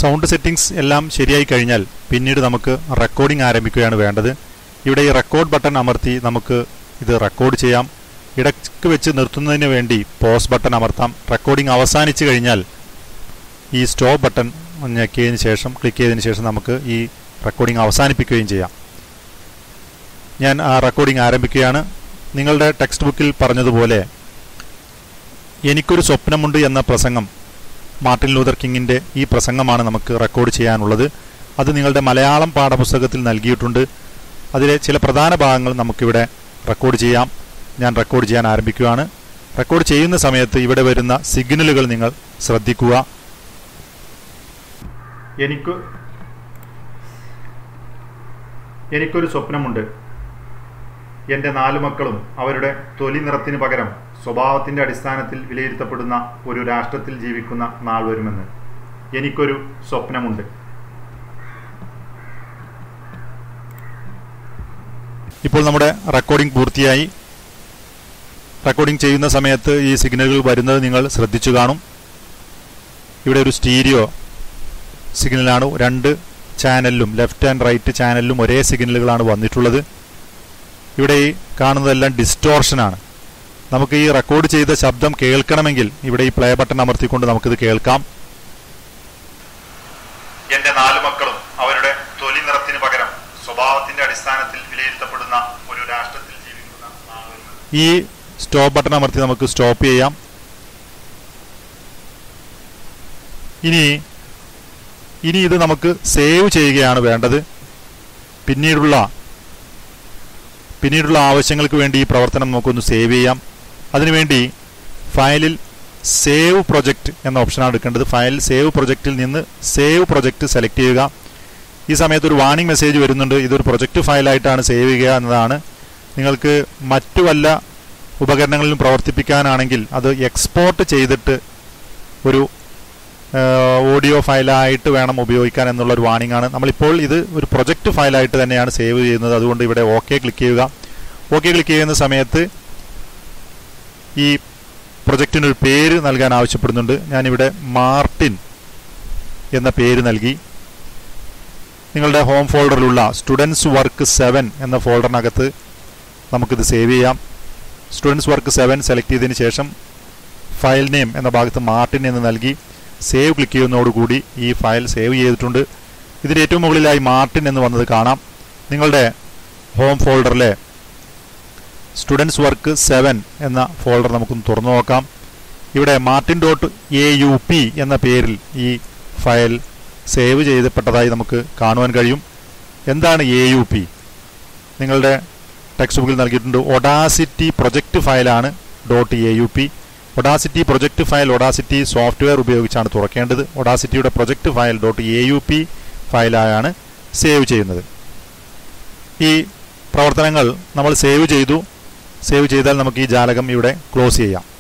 sound settings എല്ലാം ശരിയായി കഴിഞ്ഞാൽ പിന്നീട് നമുക്ക് റെക്കോർഡിംഗ് ആരംഭിക്കുകയാണ് വേണ്ടത് ഇവിടെ ഈ റെക്കോർഡ് ബട്ടൺ അമർത്തി നമുക്ക് ഇത് റെക്കോർഡ് ചെയ്യാം ഇടയ്ക്ക് വെച്ച് നിർത്തുന്നതിന് വേണ്ടി പോസ് ബട്ടൺ അമർത്താം റെക്കോർഡിംഗ് അവസാനിച്ചു കഴിഞ്ഞാൽ ഈ സ്റ്റോപ്പ് ബട്ടൺ ഞെക്കിയതിന് ശേഷം ക്ലിക്ക് ചെയ്തതിന് ശേഷം നമുക്ക് ഈ റെക്കോർഡിംഗ് അവസാനിപ്പിക്കുകയും ചെയ്യാം ഞാൻ ആ റെക്കോർഡിംഗ് ആരംഭിക്കുകയാണ് നിങ്ങളുടെ ടെക്സ്റ്റ് ബുക്കിൽ പറഞ്ഞതുപോലെ എനിക്കൊരു സ്വപ്നമുണ്ട് എന്ന പ്രസംഗം മാർട്ടിൻ ലൂതർ കിങ്ങിൻ്റെ ഈ പ്രസംഗമാണ് നമുക്ക് റെക്കോർഡ് ചെയ്യാനുള്ളത് അത് നിങ്ങളുടെ മലയാളം പാഠപുസ്തകത്തിൽ നൽകിയിട്ടുണ്ട് അതിലെ ചില പ്രധാന ഭാഗങ്ങൾ നമുക്കിവിടെ റെക്കോർഡ് ചെയ്യാം ഞാൻ റെക്കോർഡ് ചെയ്യാൻ ആരംഭിക്കുകയാണ് റെക്കോർഡ് ചെയ്യുന്ന സമയത്ത് ഇവിടെ വരുന്ന സിഗ്നലുകൾ നിങ്ങൾ ശ്രദ്ധിക്കുക എനിക്ക് എനിക്കൊരു സ്വപ്നമുണ്ട് എൻ്റെ നാലു മക്കളും അവരുടെ തൊലി നിറത്തിന് പകരം സ്വഭാവത്തിൻ്റെ അടിസ്ഥാനത്തിൽ വിലയിരുത്തപ്പെടുന്ന ഒരു രാഷ്ട്രത്തിൽ ജീവിക്കുന്ന നാൾ വരുമെന്ന് എനിക്കൊരു സ്വപ്നമുണ്ട് ഇപ്പോൾ നമ്മുടെ റെക്കോർഡിംഗ് പൂർത്തിയായി റെക്കോർഡിംഗ് ചെയ്യുന്ന സമയത്ത് ഈ സിഗ്നലുകൾ വരുന്നത് നിങ്ങൾ ശ്രദ്ധിച്ചു കാണും ഇവിടെ ഒരു സ്റ്റീരിയോ സിഗ്നലാണ് രണ്ട് ചാനലിലും ലെഫ്റ്റ് ആൻഡ് റൈറ്റ് ചാനലിലും ഒരേ സിഗ്നലുകളാണ് വന്നിട്ടുള്ളത് ഇവിടെ ഈ കാണുന്നതെല്ലാം ഡിസ്റ്റോർഷനാണ് നമുക്ക് ഈ റെക്കോർഡ് ചെയ്ത ശബ്ദം കേൾക്കണമെങ്കിൽ ഇവിടെ ഈ പ്ലേ ബട്ടൺ അമർത്തിക്കൊണ്ട് നമുക്കിത് കേൾക്കാം എന്റെ നാലു മക്കളും അവരുടെ തൊലി നിറത്തിന് പകരം സ്വഭാവത്തിന്റെ അടിസ്ഥാനത്തിൽ വിലയിരുത്തപ്പെടുന്ന ഒരു രാഷ്ട്രത്തിൽ ജീവിക്കുന്ന നാളുകൾ ഈ സ്റ്റോപ്പ് ബട്ടൺ അമർത്തി നമുക്ക് സ്റ്റോപ്പ് ചെയ്യാം ഇനി ഇനി ഇത് നമുക്ക് സേവ് ചെയ്യുകയാണ് വേണ്ടത് പിന്നീടുള്ള പിന്നീടുള്ള ആവശ്യങ്ങൾക്ക് വേണ്ടി ഈ പ്രവർത്തനം നമുക്കൊന്ന് സേവ് ചെയ്യാം അതിനുവേണ്ടി ഫയലിൽ സേവ് പ്രൊജക്റ്റ് എന്ന ഓപ്ഷനാണ് എടുക്കേണ്ടത് ഫയൽ സേവ് പ്രൊജക്റ്റിൽ നിന്ന് സേവ് പ്രൊജക്റ്റ് സെലക്ട് ചെയ്യുക ഈ സമയത്ത് ഒരു വാർണിംഗ് മെസ്സേജ് വരുന്നുണ്ട് ഇതൊരു പ്രൊജക്റ്റ് ഫയലായിട്ടാണ് സേവ് ചെയ്യുക എന്നതാണ് നിങ്ങൾക്ക് മറ്റു വല്ല ഉപകരണങ്ങളിലും പ്രവർത്തിപ്പിക്കാനാണെങ്കിൽ അത് എക്സ്പോർട്ട് ചെയ്തിട്ട് ഒരു ഓഡിയോ ഫയലായിട്ട് വേണം ഉപയോഗിക്കാൻ എന്നുള്ള ഒരു വാണിംഗ് ആണ് നമ്മളിപ്പോൾ ഇത് ഒരു പ്രൊജക്റ്റ് ഫയലായിട്ട് തന്നെയാണ് സേവ് ചെയ്യുന്നത് അതുകൊണ്ട് ഇവിടെ ഓക്കെ ക്ലിക്ക് ചെയ്യുക ഓക്കെ ക്ലിക്ക് ചെയ്യുന്ന സമയത്ത് ഈ പ്രൊജക്റ്റിന് ഒരു പേര് നൽകാൻ ആവശ്യപ്പെടുന്നുണ്ട് ഞാനിവിടെ മാർട്ടിൻ എന്ന പേര് നൽകി നിങ്ങളുടെ ഹോം ഫോൾഡറിലുള്ള സ്റ്റുഡൻസ് വർക്ക് സെവൻ എന്ന ഫോൾഡറിനകത്ത് നമുക്കിത് സേവ് ചെയ്യാം സ്റ്റുഡൻസ് വർക്ക് സെവൻ സെലക്ട് ചെയ്തതിന് ശേഷം ഫയൽ നെയിം എന്ന ഭാഗത്ത് മാർട്ടിൻ എന്ന് നൽകി സേവ് ക്ലിക്ക് ചെയ്യുന്നതോടുകൂടി ഈ ഫയൽ സേവ് ചെയ്തിട്ടുണ്ട് ഇതിൻ്റെ ഏറ്റവും മുകളിലായി മാർട്ടിൻ എന്ന് വന്നത് കാണാം നിങ്ങളുടെ ഹോം ഫോൾഡറിലെ സ്റ്റുഡൻസ് വർക്ക് സെവൻ എന്ന ഫോൾഡർ നമുക്കൊന്ന് തുറന്നു നോക്കാം ഇവിടെ Martin dot A U P എന്ന പേരിൽ ഈ ഫയൽ സേവ് ചെയ്തപ്പെട്ടതായി നമുക്ക് കാണുവാൻ കഴിയും എന്താണ് എ യു പി നിങ്ങളുടെ ടെക്സ്റ്റ് ബുക്കിൽ നൽകിയിട്ടുണ്ട് ഒഡാസിറ്റി പ്രൊജക്റ്റ് ഫയലാണ് dot A U P Audacity project file Audacity software ഉപയോഗിച്ചാണ് തുറക്കേണ്ടത് ഒഡാസിറ്റിയുടെ project file dot A U P ഫയലായാണ് സേവ് ചെയ്യുന്നത് ഈ പ്രവർത്തനങ്ങൾ നമ്മൾ സേവ് ചെയ്തു സേവ് ചെയ്താൽ നമുക്ക് ഈ ജാലകം ഇവിടെ ക്ലോസ് ചെയ്യാം